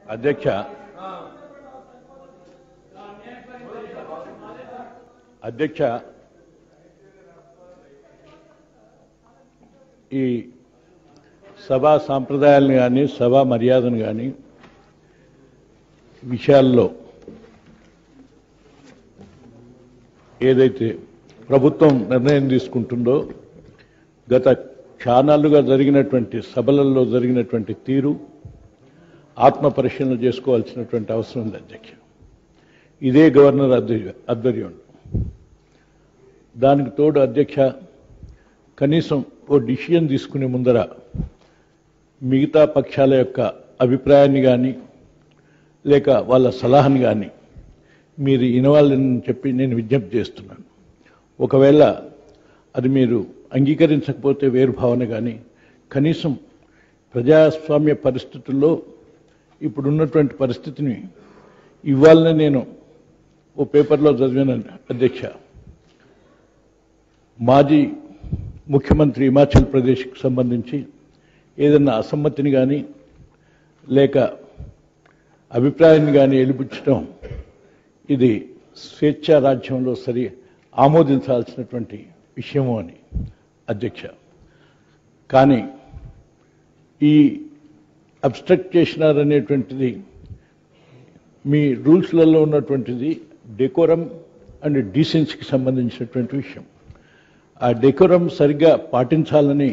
అధ్యక్ష అధ్యక్ష ఈ సభా సాంప్రదాయాలను కానీ సభా మర్యాదను కానీ విషయాల్లో ఏదైతే ప్రభుత్వం నిర్ణయం తీసుకుంటుందో గత క్షాణాలుగా జరిగినటువంటి సభలలో జరిగినటువంటి తీరు ఆత్మ పరిశీలన చేసుకోవాల్సినటువంటి అవసరం ఉంది అధ్యక్ష ఇదే గవర్నర్ ఆధ్వర్య- ఆధ్వర్యం దానికి తోడు అధ్యక్ష కనీసం ఓ డిసిషన్ తీసుకునే ముందర మిగతా పక్షాల యొక్క అభిప్రాయాన్ని కానీ లేక వాళ్ళ సలహాని కానీ మీరు వినవాలని చెప్పి నేను విజ్ఞప్తి చేస్తున్నాను ఒకవేళ అది మీరు అంగీకరించకపోతే వేరు భావన కానీ కనీసం ప్రజాస్వామ్య పరిస్థితుల్లో ఇప్పుడున్నటువంటి పరిస్థితిని ఇవ్వాలని నేను ఓ పేపర్లో చదివాను అధ్యక్ష మాజీ ముఖ్యమంత్రి హిమాచల్ ప్రదేశ్కి సంబంధించి ఏదన్నా అసమ్మతిని కానీ లేక అభిప్రాయాన్ని కానీ వెలిపించడం ఇది స్వేచ్ఛా రాజ్యంలో సరి ఆమోదించాల్సినటువంటి విషయము అని అధ్యక్ష కానీ ఈ అబ్స్ట్రక్ట్ చేసినారనేటువంటిది మీ రూల్స్లలో ఉన్నటువంటిది డెకోరం అండ్ డీసెన్సీకి సంబంధించినటువంటి విషయం ఆ డెకోరం సరిగ్గా పాటించాలని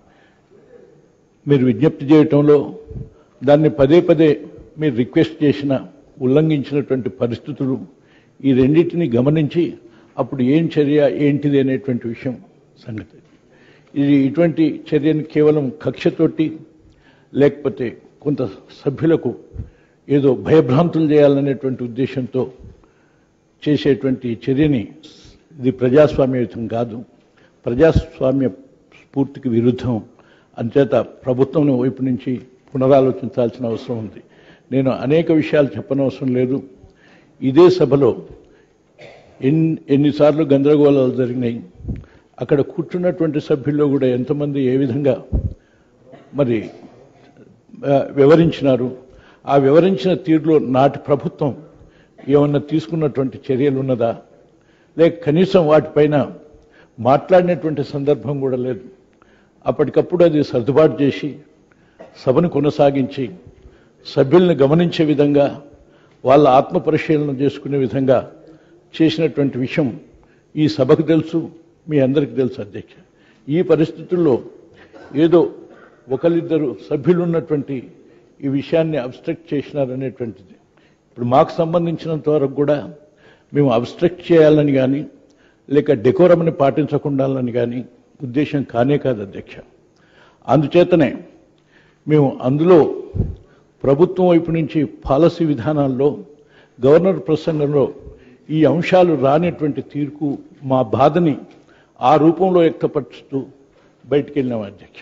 మీరు విజ్ఞప్తి చేయటంలో దాన్ని పదే పదే మీరు రిక్వెస్ట్ చేసిన ఉల్లంఘించినటువంటి పరిస్థితులు ఈ రెండింటిని గమనించి అప్పుడు ఏం చర్య ఏంటిది అనేటువంటి విషయం సంగతి ఇది ఇటువంటి చర్యను కేవలం కక్షతోటి లేకపోతే కొంత సభ్యులకు ఏదో భయభ్రాంతులు చేయాలనేటువంటి ఉద్దేశంతో చేసేటువంటి చర్యని ఇది ప్రజాస్వామ్యయుతం కాదు ప్రజాస్వామ్య స్ఫూర్తికి విరుద్ధం అంచేత ప్రభుత్వం వైపు నుంచి పునరాలోచించాల్సిన అవసరం ఉంది నేను అనేక విషయాలు చెప్పనవసరం లేదు ఇదే సభలో ఎన్ని ఎన్నిసార్లు గందరగోళాలు జరిగినాయి అక్కడ కూర్చున్నటువంటి సభ్యుల్లో కూడా ఎంతమంది ఏ విధంగా మరి ఆ, వివరించినారు ఆ వివరించిన తీరులో నాటి ప్రభుత్వం ఏమన్నా తీసుకున్నటువంటి చర్యలు ఉన్నదా లేక కనీసం వాటిపైన మాట్లాడినటువంటి సందర్భం కూడా లేదు అప్పటికప్పుడు అది సర్దుబాటు చేసి సభను కొనసాగించి సభ్యులను గమనించే విధంగా వాళ్ళ ఆత్మ పరిశీలన చేసుకునే విధంగా చేసినటువంటి విషయం ఈ సభకు తెలుసు మీ అందరికీ తెలుసు అధ్యక్ష ఈ పరిస్థితుల్లో ఏదో ఒకరిద్దరు సభ్యులు ఉన్నటువంటి ఈ విషయాన్ని అబ్స్ట్రక్ట్ చేసినారనేటువంటిది ఇప్పుడు మాకు సంబంధించినంత వరకు కూడా మేము అబ్స్ట్రక్ట్ చేయాలని కానీ లేక డెకోరమ్ని పాటించకుండాలని కానీ ఉద్దేశం కానే కాదు అధ్యక్ష అందుచేతనే మేము అందులో ప్రభుత్వం వైపు నుంచి పాలసీ విధానాల్లో గవర్నర్ ప్రసంగంలో ఈ అంశాలు రానటువంటి తీర్పు మా బాధని ఆ రూపంలో వ్యక్తపరుస్తూ బయటికి వెళ్ళినాం అధ్యక్ష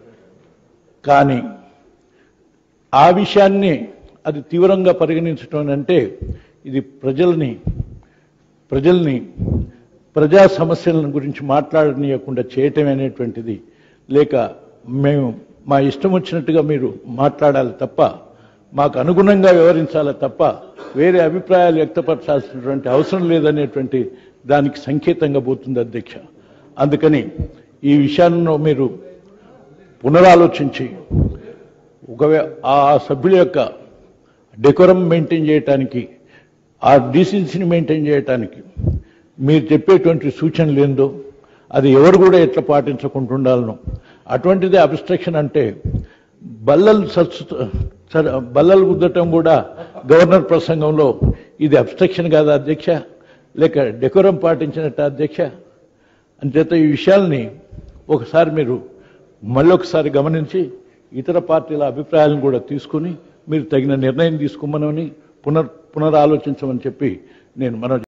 కానీ ఆ విషయాన్ని అది తీవ్రంగా పరిగణించడం అంటే ఇది ప్రజల్ని ప్రజల్ని ప్రజా సమస్యల గురించి మాట్లాడనీయకుండా చేయటం అనేటువంటిది లేక మేము మా ఇష్టం వచ్చినట్టుగా మీరు మాట్లాడాలి తప్ప మాకు అనుగుణంగా వివరించాలి తప్ప వేరే అభిప్రాయాలు వ్యక్తపరచాల్సినటువంటి అవసరం లేదనేటువంటి దానికి సంకేతంగా పోతుంది అధ్యక్ష అందుకని ఈ విషయాలను మీరు పునరాలోచించి ఒకవే ఆ సభ్యుల యొక్క డెకోరం మెయింటైన్ చేయటానికి ఆ డీసెన్సీని మెయింటైన్ చేయటానికి మీరు చెప్పేటువంటి సూచనలు ఏందో అది ఎవరు కూడా ఎట్లా పాటించకుంటుండాలను అటువంటిది అబ్స్ట్రక్షన్ అంటే బల్లలు సచ్చు సర- బల్లలు గుద్దటం కూడా గవర్నర్ ప్రసంగంలో ఇది అబ్స్ట్రక్షన్ కాదా అధ్యక్ష లేక డెకోరం పాటించినట్టు అధ్యక్ష అంచేత ఈ విషయాల్ని ఒకసారి మీరు మళ్ళొకసారి గమనించి ఇతర పార్టీల అభిప్రాయాలను కూడా తీసుకుని మీరు తగిన నిర్ణయం తీసుకోమని పునర్ పునరాలోచించమని చెప్పి నేను మనవి